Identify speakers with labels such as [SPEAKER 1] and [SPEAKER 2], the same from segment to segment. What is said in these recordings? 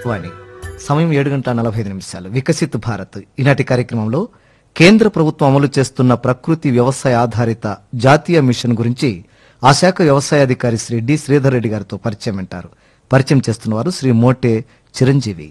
[SPEAKER 1] వాణి సమయం ఏడు గంటల నలభై ఐదు నిమిషాలు వికసిత్ భారత్ ఈనాటి కార్యక్రమంలో కేంద్ర ప్రభుత్వం అమలు చేస్తున్న ప్రకృతి వ్యవసాయ ఆధారిత జాతీయ మిషన్ గురించి ఆ శాఖ వ్యవసాయ అధికారి శ్రీ డి శ్రీధర్ రెడ్డి గారితో పరిచయం వింటారు పరిచయం చేస్తున్నవారు శ్రీ మోటే చిరంజీవి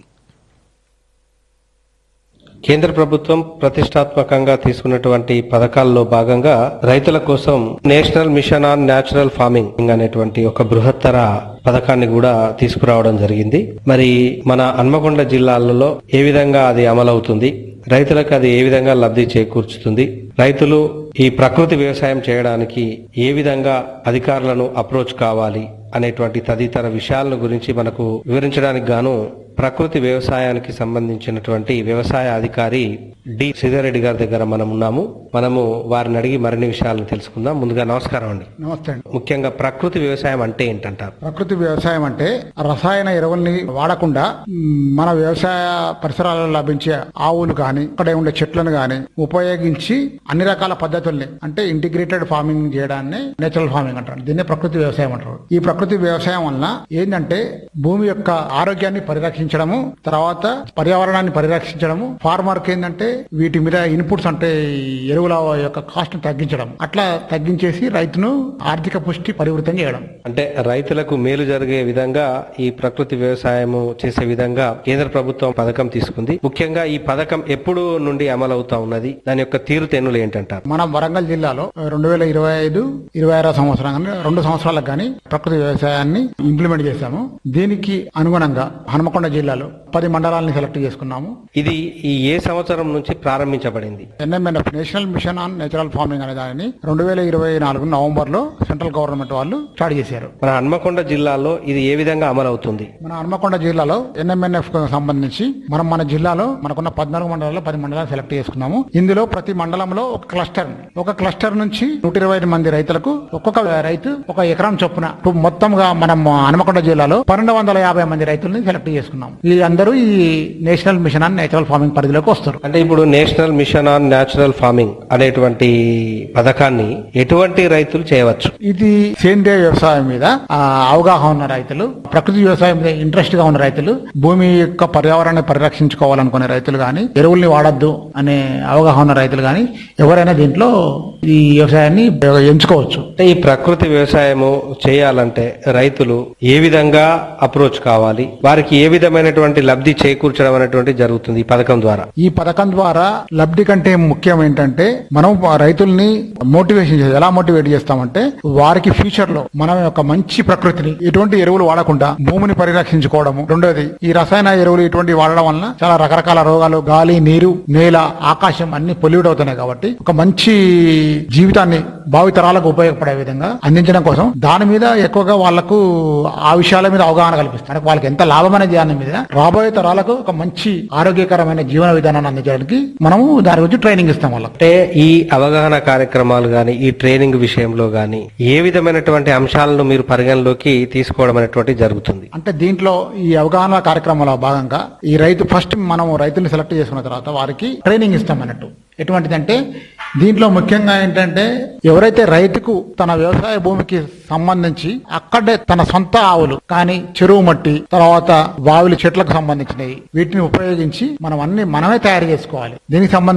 [SPEAKER 2] కేంద్ర ప్రభుత్వం ప్రతిష్టాత్మకంగా తీసుకున్నటువంటి పథకాల్లో భాగంగా రైతుల కోసం national mission on natural farming అనేటువంటి ఒక బృహత్తర పథకాన్ని కూడా తీసుకురావడం జరిగింది మరి మన హన్మకొండ జిల్లాలలో ఏ విధంగా అది అమలవుతుంది రైతులకు అది ఏ విధంగా లబ్ధి చేకూర్చుతుంది రైతులు ఈ ప్రకృతి వ్యవసాయం చేయడానికి ఏ విధంగా అధికారులను అప్రోచ్ కావాలి అనేటువంటి తదితర విషయాల గురించి మనకు వివరించడానికి గాను ప్రకృతి వ్యవసాయానికి సంబంధించినటువంటి వ్యవసాయ అధికారి డి శ్రీధర్ గారి దగ్గర మనం ఉన్నాము మనము వారిని అడిగి మరిన్ని విషయాలను తెలుసుకుందాం ముందుగా నమస్కారం అండి
[SPEAKER 3] నమస్తే అండి
[SPEAKER 2] ముఖ్యంగా ప్రకృతి వ్యవసాయం అంటే ఏంటంటారు
[SPEAKER 3] ప్రకృతి వ్యవసాయం అంటే రసాయన ఎరువుల్ని వాడకుండా మ్, మన వ్యవసాయ పరిసరాలలో లభించే ఆవులు కానీ అక్కడే ఉండే చెట్లను కానీ ఉపయోగించి అన్ని రకాల పద్ధతుల్ని అంటే ఇంటిగ్రేటెడ్ ఫార్మింగ్ చేయడాన్ని నేచురల్ ఫార్మింగ్ అంటారు దీన్నే ప్రకృతి వ్యవసాయం అంటారు ఈ ప్రకృతి వ్యవసాయం వలన ఏంటంటే భూమి యొక్క ఆరోగ్యాన్ని పరిరక్షించడము తర్వాత పర్యావరణాన్ని పరిరక్షించడము ఫార్మర్ కి ఏంటంటే వీటి మీద ఇన్పుట్స్ అంటే ఈ ఎరువుల యొక్క కాస్ట్ తగ్గించడం అట్లా తగ్గించేసి రైతును ఆర్థిక పుష్టి పరివృతం చేయడం
[SPEAKER 2] అంటే రైతులకు మేలు జరిగే విధంగా ఈ ప్రకృతి వ్యవసాయము చేసే విధంగా కేంద్ర ప్రభుత్వం పథకం తీసుకుంది ముఖ్యంగా ఈ పథకం ఎప్పుడు నుండి అమలవుతా ఉన్నది దాని యొక్క తీరుతెన్నులు ఏంటంటారు
[SPEAKER 3] మనం వరంగల్ జిల్లాలో రెండు వేల ఇరవై ఐదు ఇరవై ఆరో సంవత్సరం కానీ రెండు సంవత్సరాలకు కానీ ప్రకృతి వ్యవసాయాన్ని ఇంప్లిమెంట్ చేశాము దీనికి అనుగుణంగా హనుమకొండ జిల్లాలో పది మండలాలను సెలెక్ట్ చేసుకున్నాము
[SPEAKER 2] ఇది ఈ ఏ సంవత్సరం నుంచి ప్రారంభించబడింది
[SPEAKER 3] NMNF national mission on natural farming అనే దానిని రెండు వేల ఇరవై నాలుగు నవంబర్ లో సెంట్రల్ గవర్నమెంట్ వాళ్ళు స్టార్ట్ చేశారు
[SPEAKER 2] మన హన్మకొండ జిల్లాలో ఇది ఏ విధంగా అమలవుతుంది
[SPEAKER 3] మన హనుమకొండ జిల్లాలో ఎన్ఎంఎన్ఎఫ్ కు సంబంధించి మనం మన జిల్లాలో మనకున్న పద్నాలుగు మండలాల్లో పది మండలాలు సెలెక్ట్ చేసుకున్నాము ఇందులో ప్రతి మండలంలో ఒక క్లస్టర్ ఒక క్లస్టర్ నుంచి నూట ఇరవై ఐదు మంది రైతులకు ఒక్కొక్క రైతు ఒక ఎకరం చొప్పున ఇప్పుడు మొత్తంగా మనం హనుమకొండ జిల్లాలో పన్నెండు వందల యాభై మంది రైతుల్ని సెలెక్ట్ చేసుకున్నాం వీళ్ళందరూ ఈ national mission on natural farming పరిధిలోకి వస్తారు
[SPEAKER 2] అంటే ఇప్పుడు national mission on natural farming అనేటువంటి పథకాన్ని ఎటువంటి రైతులు చేయవచ్చు
[SPEAKER 3] ఇది సేంద్రియ వ్యవసాయం మీద ఆ, అవగాహన ఉన్న రైతులు ప్రకృతి వ్యవసాయం మీద ఇంట్రెస్ట్ గా ఉన్న రైతులు భూమి యొక్క పర్యావరణాన్ని పరిరక్షించుకోవాలనుకునే రైతులు గాని ఎరువుల్ని వాడద్దు అనే అవగాహన ఉన్న రైతులు గాని ఎవరైనా దీంట్లో ఈ వ్యవసాయాన్ని ఎంచుకోవచ్చు
[SPEAKER 2] అంటే ఈ ప్రకృతి వ్యవసాయము చేయాలంటే రైతులు ఏ విధంగా అప్రోచ్ కావాలి వారికి ఏ విధమైనటువంటి లబ్ధి చేకూర్చడం అనేటువంటి జరుగుతుంది ఈ పథకం ద్వారా
[SPEAKER 3] ఈ పథకం ద్వారా లబ్ధి కంటే ముఖ్యం ఏంటంటే మనం ఆ రైతుల్ని మోటివేషన్ చేయాలి ఎలా మోటివేట్ చేస్తామంటే వారికి ఫ్యూచర్ లో మనం యొక్క మంచి ప్రకృతిని ఎటువంటి ఎరువులు వాడకుండా భూమిని పరిరక్షించుకోవడము రెండోది ఈ రసాయన ఎరువులు ఇటువంటి వాడడం వలన చాలా రకరకాల రోగాలు గాలి నీరు నేల ఆకాశం అన్ని పొల్యూట్ అవుతున్నాయి కాబట్టి ఒక మంచి జీవితాన్ని భావితరాలకు ఉపయోగపడే విధంగా అందించడం కోసం దాని మీద ఎక్కువగా వాళ్లకు ఆ విషయాల మీద అవగాహన కల్పిస్తారు అంటే వాళ్ళకి ఎంత లాభం అనే దాని మీద రాబోయే తరాలకు ఒక మంచి ఆరోగ్యకరమైన జీవన విధానాన్ని అందించడానికి మనము దాని గురించి ట్రైనింగ్ ఇస్తాం వాళ్ళకి
[SPEAKER 2] అంటే ఈ అవగాహన కార్యక్రమాలు గాని ఈ ట్రైనింగ్ విషయంలో గాని ఏ విధమైనటువంటి అంశాలను మీరు పరిగణలోకి తీసుకోవడం అనేటువంటి జరుగుతుంది
[SPEAKER 3] అంటే దీంట్లో ఈ అవగాహన కార్యక్రమంలో భాగంగా ఈ రైతు ఫస్ట్ మనం రైతుల్ని సెలెక్ట్ చేసుకున్న తర్వాత వారికి ట్రైనింగ్ ఇస్తాం అన్నట్టు ఎటువంటిదంటే దీంట్లో ముఖ్యంగా ఏంటంటే ఎవరైతే రైతుకు తన వ్యవసాయ భూమికి సంబంధించి అక్కడే తన సొంత ఆవులు కానీ చెరువు మట్టి తర్వాత బావిలు చెట్లకు సంబంధించినవి వీటిని ఉపయోగించి మనం అన్ని మనమే తయారు చేసుకోవాలి దీనికి సంబంధించి